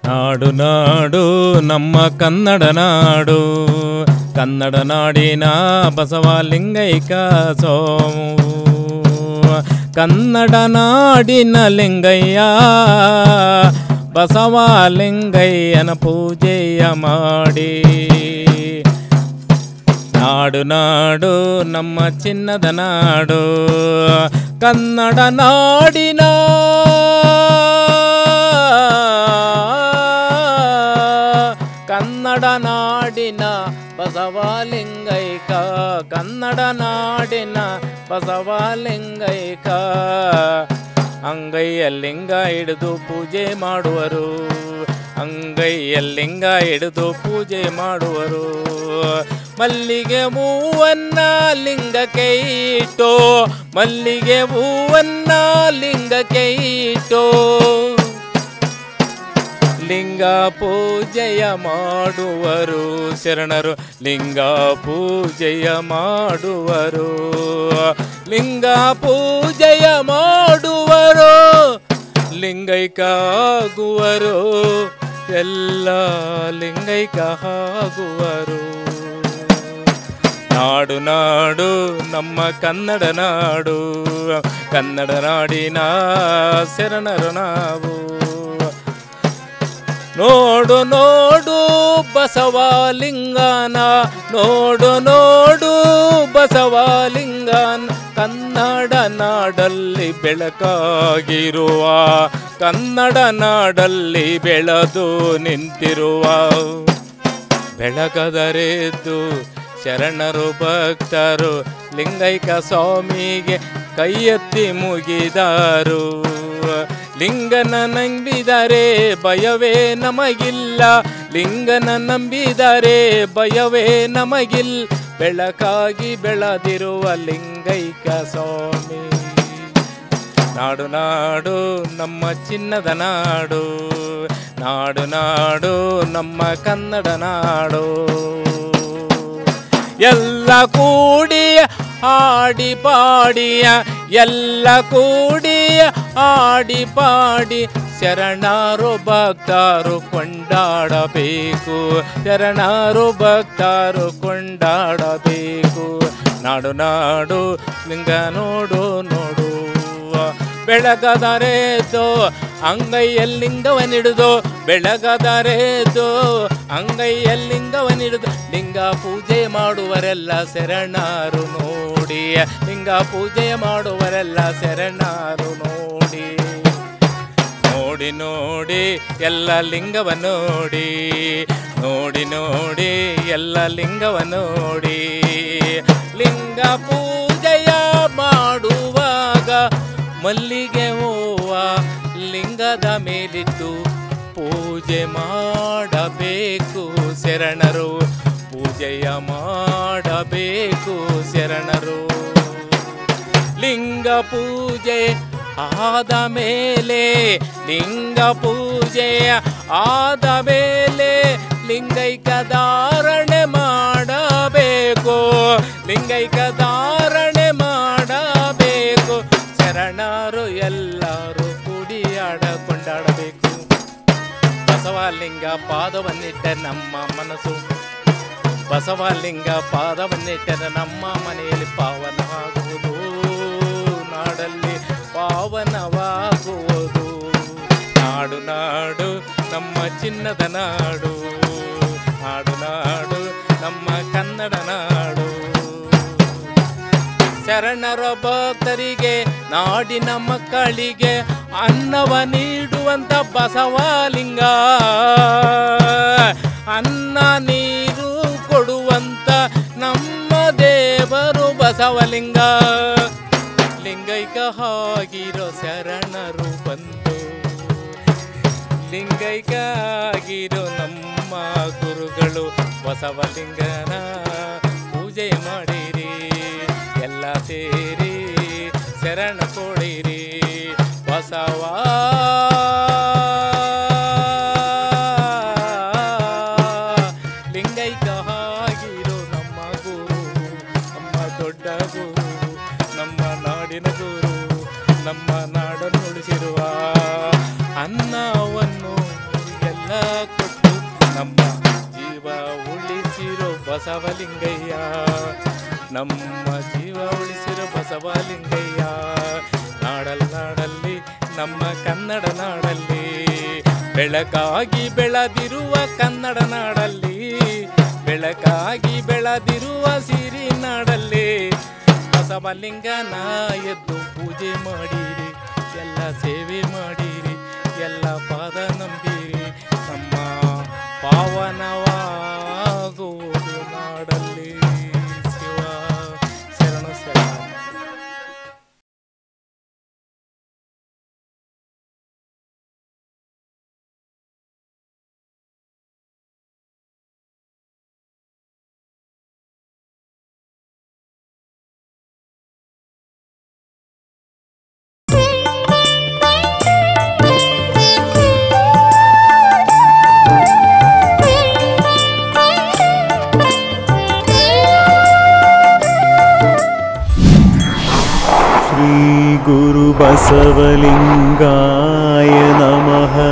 ನಾಡು ನಾಡು ನಮ್ಮ ಕನ್ನಡ ನಾಡು ಕನ್ನಡ ನಾಡಿನ ಬಸವಲಿಂಗೈಕ ಸೋಮು ಕನ್ನಡ ನಾಡಿನ ಲಿಂಗಯ್ಯ ಬಸವಲಿಂಗಯ್ಯನ ಪೂಜೆಯ ಮಾಡಿ ನಾಡು ನಾಡು ನಮ್ಮ ಚಿನ್ನದ ನಾಡು ಕನ್ನಡ ನಾಡಿನ ಕನ್ನಡ ನಾಡಿನ ಬಸವಲಿಂಗೈಕ ಕನ್ನಡ ನಾಡಿನ ಬಸವಲಿಂಗೈಕ ಅಂಗೈಯಲ್ಲಿಂಗ ಹಿಡಿದು ಪೂಜೆ ಮಾಡುವರು ಅಂಗೈಯಲ್ಲಿಂಗ ಹಿಡಿದು ಪೂಜೆ ಮಾಡುವರು ಮಲ್ಲಿಗೆ ಹೂವನ್ನ ಲಿಂಗಕ್ಕೆ ಇಟ್ಟು ಮಲ್ಲಿಗೆ ಹೂವನ್ನ ಲಿಂಗಕ್ಕೆ ಇಟ್ಟು ಲಿಂಗ ಪೂಜೆಯ ಮಾಡುವರು ಶರಣರು ಲಿಂಗ ಪೂಜೆಯ ಮಾಡುವರು ಲಿಂಗ ಪೂಜೆಯ ಮಾಡುವರು ಲಿಂಗೈಕ ಆಗುವರು ಎಲ್ಲ ಲಿಂಗೈಕ ಆಗುವರು ನಾಡು ನಾಡು ನಮ್ಮ ಕನ್ನಡ ನಾಡು ಕನ್ನಡ ನಾಡಿನ ಶರಣರು ನಾವು ನೋಡು ನೋಡು ಬಸವಲಿಂಗನ ನೋಡು ನೋಡು ಬಸವಲಿಂಗನ ಕನ್ನಡ ನಾಡಲ್ಲಿ ಬೆಳಕಾಗಿರುವ ಕನ್ನಡ ನಾಡಲ್ಲಿ ಬೆಳೆದು ನಿಂತಿರುವ ಬೆಳಗದರೆದ್ದು ಶರಣರು ಭಕ್ತರು ಲಿಂಗೈಕ ಸ್ವಾಮಿಗೆ ಕೈ ಎತ್ತಿ ಮುಗಿದಾರು ಲಿಂಗನ ನಂಬಿದರೆ ಭಯವೇ ನಮಗಿಲ್ಲ ಲಿಂಗನ ನಂಬಿದರೆ ಭಯವೇ ನಮಗಿಲ್ಲ ಬೆಳಕಾಗಿ ಬೆಳೆದಿರುವ ಲಿಂಗೈಕ ಸ್ವಾಮಿ ನಾಡು ನಾಡು ನಮ್ಮ ಚಿನ್ನದ ನಾಡು ನಾಡು ನಾಡು ನಮ್ಮ ಕನ್ನಡ ನಾಡು ಎಲ್ಲ ಕೂಡಿಯ ಆಡಿ ಪಾಡಿಯ ಎಲ್ಲ ಕೂಡಿಯ ಆಡಿ ಪಾಡಿ ಶರಣರು ಭಕ್ತರು ಕೊಂಡಾಡಬೇಕು ಶರಣರು ಭಕ್ತರು ಕೊಂಡಾಡಬೇಕು ನಾಡು ನಾಡು ಲಿಂಗ ನೋಡು ನೋಡು ಬೆಳಗದರೇದು ಅಂಗೈಯಲ್ಲಿಂಗವನಿಡಿದು ಬೆಳಗದರೇದು ಅಂಗೈಯಲ್ಲಿಂಗವನಿಡಿದು ಲಿಂಗ ಪೂಜೆ ಮಾಡುವರೆಲ್ಲ ಶರಣರು ನೋಡಿ ಲಿಂಗ ಪೂಜೆ ಮಾಡುವರೆಲ್ಲ ಶರಣರು ನೋಡಿ ನೋಡಿ ನೋಡಿ ಎಲ್ಲ ಲಿಂಗವ ನೋಡಿ ನೋಡಿ ನೋಡಿ ಎಲ್ಲ ಲಿಂಗವ ನೋಡಿ ಲಿಂಗ ಪೂಜೆಯ ಮಾಡುವಾಗ ಮಲ್ಲಿಗೆ ಹೂವ ಲಿಂಗದ ಮೇಲಿಟ್ಟು ಪೂಜೆ ಮಾಡಬೇಕು ಶರಣರು ಪೂಜೆಯ ಮಾಡಬೇಕು ಶರಣರು ಲಿಂಗ ಪೂಜೆ ಆದ ಮೇಲೆ ಲಿಂಗ ಪೂಜೆ ಆದ ಮೇಲೆ ಲಿಂಗೈಕ ಧಾರಣೆ ಮಾಡಬೇಕು ಲಿಂಗೈಕ ಧಾರಣೆ ಮಾಡಬೇಕು ಶರಣರು ಎಲ್ಲರೂ ಕುಡಿಯಾಡ ಕೊಂಡಾಡಬೇಕು ಬಸವಲಿಂಗ ಪಾದವನ್ನಿಟ್ಟ ನಮ್ಮ ಮನಸ್ಸು ಬಸವಲಿಂಗ ಪಾದವನ್ನಿಟ್ಟರೆ ನಮ್ಮ ಮನೆಯಲ್ಲಿ ಪಾವನವಾಗುವುದು ನಾಡಲ್ಲಿ ಪಾವನವಾಗುವುದು ನಾಡು ನಾಡು ನಮ್ಮ ಚಿನ್ನದ ನಾಡು ನಾಡು ನಾಡು ನಮ್ಮ ಕನ್ನಡ ನಾಡು ಶರಣರ ಭಕ್ತರಿಗೆ ನಾಡಿನ ಮಕ್ಕಳಿಗೆ ಅನ್ನವ ನೀಡುವಂತ ಬಸವಲಿಂಗ ಅನ್ನ ನೀರು ಕೊಡುವಂತ ನಮ್ಮ ದೇವರು ಬಸವಲಿಂಗ ಲಿಂಗೈಕ ಆಗಿರೋ ಶರಣರು ಬಂದು ಲಿಂಗೈಕ ಆಗಿರೋ ನಮ್ಮ ಗುರುಗಳು ಬಸವಲಿಂಗನ ಪೂಜೆ ಮಾಡಿರಿ ಎಲ್ಲ ಸೇರಿ ಶರಣ ಕೊಡಿರಿ ಬಸವ ಲಿಂಗೈಕ ಆಗಿರೋ ನಮ್ಮ ಗುರು ನಮ್ಮ ದೊಡ್ಡ ಗುರು ನಮ್ಮ ನಾಡಿನ ಗುರು ನಮ್ಮ ನಾಡನ್ನು ಉಳಿಸಿರುವ ಅನ್ನವನ್ನು ಎಲ್ಲ ಬಸವಲಿಂಗಯ್ಯ ನಮ್ಮ ಜೀವ ಉಳಿಸಿರೋ ಬಸವಲಿಂಗಯ್ಯ ನಾಡಲ್ ನಾಡಲ್ಲಿ ನಮ್ಮ ಕನ್ನಡ ನಾಡಲ್ಲಿ ಬೆಳಕಾಗಿ ಬೆಳೆದಿರುವ ಕನ್ನಡ ನಾಡಲ್ಲಿ ಬೆಳಕಾಗಿ ಬೆಳೆದಿರುವ ಸಿರಿ ನಾಡಲ್ಲಿ ಬಸವಲಿಂಗನ ಎದ್ದು ಪೂಜೆ ಮಾಡಿರಿ ಎಲ್ಲ ಸೇವೆ ಮಾಡಿರಿ ಎಲ್ಲ ಪಾದ ನಂಬಿರಿ ನಮ್ಮ ಪಾವನವಾಗುವುದು ನಾಡಲ್ಲಿ ಶಿವ ಶರಣ ಶರಣ श्रीगुरुबसवलिङ्गाय नमः